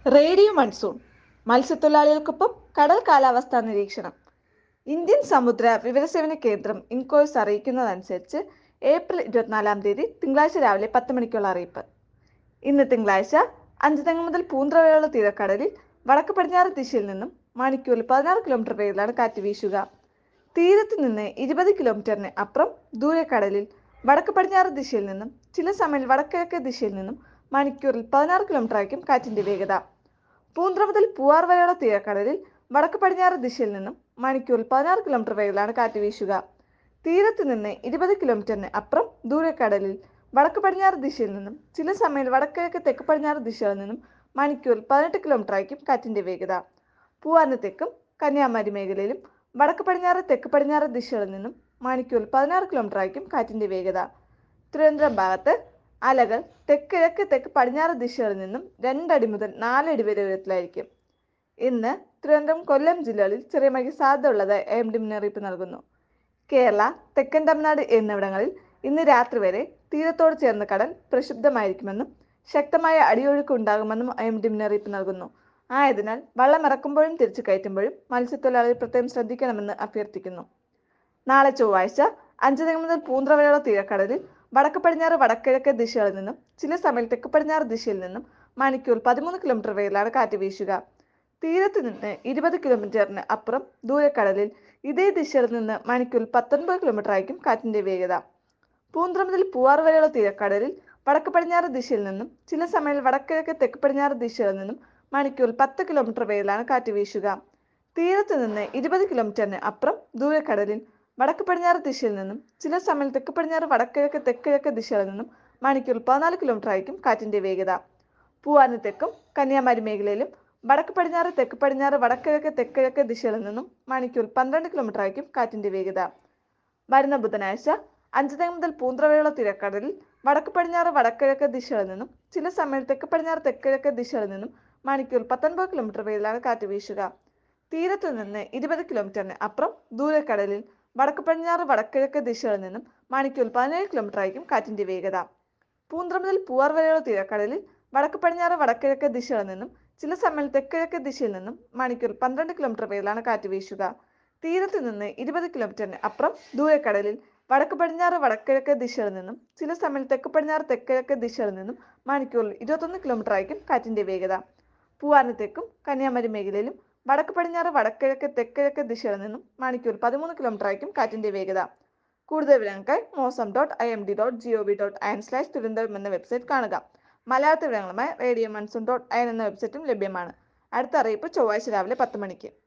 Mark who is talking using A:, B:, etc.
A: radio monsoon മത്സ്യത്തൊഴിലാളികൾക്കൊപ്പം കടൽ കാലാവസ്ഥാ നിരീക്ഷണം ഇന്ത്യൻ സമുദ്ര വിവരസേവന കേന്ദ്രം ഇൻകോയ്സ് അറിയിക്കുന്നതനുസരിച്ച് ഏപ്രിൽ ഇരുപത്തിനാലാം തീയതി തിങ്കളാഴ്ച രാവിലെ പത്ത് മണിക്കുള്ള അറിയിപ്പ് ഇന്ന് തിങ്കളാഴ്ച അഞ്ചുതെങ്ങ് മുതൽ പൂന്തറ വരെയുള്ള തീരക്കടലിൽ വടക്ക് പടിഞ്ഞാറ് ദിശയിൽ നിന്നും മണിക്കൂറിൽ പതിനാറ് കിലോമീറ്റർ വേഗത്തിലാണ് കാറ്റ് വീശുക തീരത്ത് നിന്ന് ഇരുപത് കിലോമീറ്ററിന് അപ്പുറം ദൂരക്കടലിൽ വടക്ക് പടിഞ്ഞാറ് ദിശയിൽ നിന്നും ചില സമയം വടക്കിഴക്ക് ദിശയിൽ നിന്നും മണിക്കൂറിൽ പതിനാറ് കിലോമീറ്റർ ആയിരിക്കും കാറ്റിന്റെ വേഗത പൂന്ത്ര മുതൽ പൂവാർ വരെയുള്ള തീരക്കടലിൽ വടക്ക് പടിഞ്ഞാറ് ദിശയിൽ നിന്നും മണിക്കൂറിൽ പതിനാറ് കിലോമീറ്റർ വേഗത്തിലാണ് കാറ്റ് വീശുക തീരത്ത് നിന്ന് ഇരുപത് കിലോമീറ്ററിന് അപ്പുറം ദൂരക്കടലിൽ വടക്ക് പടിഞ്ഞാറ് ദിശയിൽ നിന്നും ചില സമയം വടക്കിഴക്ക് തെക്ക് പടിഞ്ഞാറ് ദിശകളിൽ നിന്നും മണിക്കൂറിൽ പതിനെട്ട് കിലോമീറ്റർ ആയിരിക്കും കാറ്റിന്റെ വേഗത പൂവാറിന് തെക്കും കന്യാകുമാരി മേഖലയിലും വടക്ക് പടിഞ്ഞാറ് തെക്ക് പടിഞ്ഞാറ് ദിശകളിൽ നിന്നും മണിക്കൂറിൽ പതിനാറ് കിലോമീറ്റർ ആയിരിക്കും കാറ്റിന്റെ വേഗത തിരുവനന്തപുരം ഭാഗത്ത് അലകൾ തെക്കിഴക്ക് തെക്ക് പടിഞ്ഞാറ് ദിശകളിൽ നിന്നും രണ്ടടി മുതൽ നാലടി വരെ ഉയരത്തിലായിരിക്കും ഇന്ന് തിരുവനന്തപുരം കൊല്ലം ജില്ലകളിൽ ചെറിയ മഴയ്ക്ക് സാധ്യത ഉള്ളതായി എം ഡി മുന്നറിയിപ്പ് നൽകുന്നു കേരള തെക്കൻ തമിഴ്നാട് എന്നിവിടങ്ങളിൽ ഇന്ന് രാത്രി വരെ തീരത്തോട് ചേർന്ന കടൽ പ്രക്ഷുബ്ധമായിരിക്കുമെന്നും ശക്തമായ അടിയൊഴുക്ക് ഉണ്ടാകുമെന്നും എം ഡി മുന്നറിയിപ്പ് നൽകുന്നു ആയതിനാൽ വള്ളം ഇറക്കുമ്പോഴും തിരിച്ചു കയറ്റുമ്പോഴും മത്സ്യത്തൊഴിലാളികൾ പ്രത്യേകം ശ്രദ്ധിക്കണമെന്ന് അഭ്യർത്ഥിക്കുന്നു നാളെ ചൊവ്വാഴ്ച അഞ്ചുതെങ്ങ് മുതൽ പൂന്തറ വരെയുള്ള തീരക്കടലിൽ വടക്ക് പടിഞ്ഞാറ് വടക്കിഴക്ക് ദിശകളിൽ നിന്നും ചില സമയം തെക്ക് പടിഞ്ഞാറ് ദിശയിൽ നിന്നും മണിക്കൂർ പതിമൂന്ന് കിലോമീറ്റർ വേഗത്തിലാണ് കാറ്റ് വീശുക തീരത്ത് നിന്ന് ഇരുപത് കിലോമീറ്ററിന് അപ്പുറം ദൂരക്കടലിൽ ഇതേ ദിശയിൽ നിന്ന് മണിക്കൂർ പത്തൊൻപത് കിലോമീറ്റർ ആയിരിക്കും കാറ്റിന്റെ വേഗത പൂന്തറ മുതൽ പൂവാർ വരെയുള്ള തീരക്കടലിൽ വടക്ക് പടിഞ്ഞാറ് ദിശയിൽ നിന്നും ചില സമയം വടക്കിഴക്ക് തെക്ക് പടിഞ്ഞാറ് ദിശകളിൽ നിന്നും മണിക്കൂർ പത്ത് കിലോമീറ്റർ വേഗത്തിലാണ് കാറ്റ് വീശുക തീരത്ത് നിന്ന് ഇരുപത് കിലോമീറ്ററിന് അപ്പുറം ദൂരക്കടലിൽ വടക്ക് പടിഞ്ഞാറ് ദിശയിൽ നിന്നും ചില സമയം തെക്ക് പടിഞ്ഞാറ് വടക്കിഴക്ക് തെക്കിഴക്ക് ദിശകളിൽ നിന്നും മണിക്കൂർ പതിനാല് കിലോമീറ്റർ ആയിരിക്കും കാറ്റിന്റെ വേഗത പൂവാറിന് തെക്കും കന്യാകുമാരി മേഖലയിലും വടക്ക് പടിഞ്ഞാറ് തെക്ക് പടിഞ്ഞാറ് വടക്കിഴക്ക് തെക്കിഴക്ക് ദിശകളിൽ നിന്നും മണിക്കൂർ പന്ത്രണ്ട് കിലോമീറ്റർ ആയിരിക്കും കാറ്റിന്റെ വേഗത വരുന്ന ബുധനാഴ്ച അഞ്ചുതെങ്ങ് മുതൽ പൂന്തറ വരെയുള്ള തിരക്കടലിൽ വടക്ക് പടിഞ്ഞാറ് വടക്കിഴക്ക് ദിശകളിൽ നിന്നും ചില സമയം തെക്ക് പടിഞ്ഞാറ് തെക്കിഴക്ക് ദിശകളിൽ നിന്നും മണിക്കൂർ പത്തൊൻപത് കിലോമീറ്റർ വേഗത്തിലാണ് കാറ്റ് വീശുക തീരത്തു നിന്ന് ഇരുപത് കിലോമീറ്ററിന് അപ്പുറം ദൂരക്കടലിൽ വടക്ക് പടിഞ്ഞാറ് വടക്കിഴക്ക് ദിശകളിൽ നിന്നും മണിക്കൂർ പതിനേഴ് കിലോമീറ്റർ ആയിരിക്കും കാറ്റിന്റെ വേഗത പൂന്തറ മുതൽ പൂവാർ വരെയുള്ള തീരക്കടലിൽ വടക്ക് പടിഞ്ഞാറ് വടക്കിഴക്ക് ദിശകളിൽ നിന്നും ചില സമയം തെക്കിഴക്ക് ദിശയിൽ നിന്നും മണിക്കൂർ പന്ത്രണ്ട് കിലോമീറ്റർ വേഗത്തിലാണ് കാറ്റ് വീശുക തീരത്ത് നിന്ന് ഇരുപത് കിലോമീറ്ററിന് അപ്പുറം ദൂരക്കടലിൽ വടക്ക് പടിഞ്ഞാറ് വടക്കിഴക്ക് ദിശകളിൽ നിന്നും ചില സമയം തെക്ക് പടിഞ്ഞാറ് തെക്കിഴക്ക് ദിശകളിൽ നിന്നും മണിക്കൂറിൽ ഇരുപത്തൊന്ന് കിലോമീറ്റർ ആയിരിക്കും കാറ്റിന്റെ വേഗത പൂവാറിന് തെക്കും കന്യാകുമാരി മേഖലയിലും വടക്ക് പടിഞ്ഞാറ് വടക്കിഴക്ക് തെക്കിഴക്ക് ദിശകളിൽ നിന്നും മണിക്കൂർ പതിമൂന്ന് കിലോമീറ്റർ ആയിരിക്കും കാറ്റിന്റെ വേഗത കൂടുതൽ വിവരങ്ങൾക്കായി mausam dot I M D dot G O V dot I N slash Thiruvananthapuram എന്ന വെബ്സൈറ്റ് കാണുക മലയാളത്തിൽ വിവരങ്ങളുമായി radio monsoon dot I N എന്ന വെബ്സൈറ്റും ലഭ്യമാണ് അടുത്ത അറിയിപ്പ് ചൊവ്വാഴ്ച രാവിലെ പത്ത് മണിക്ക്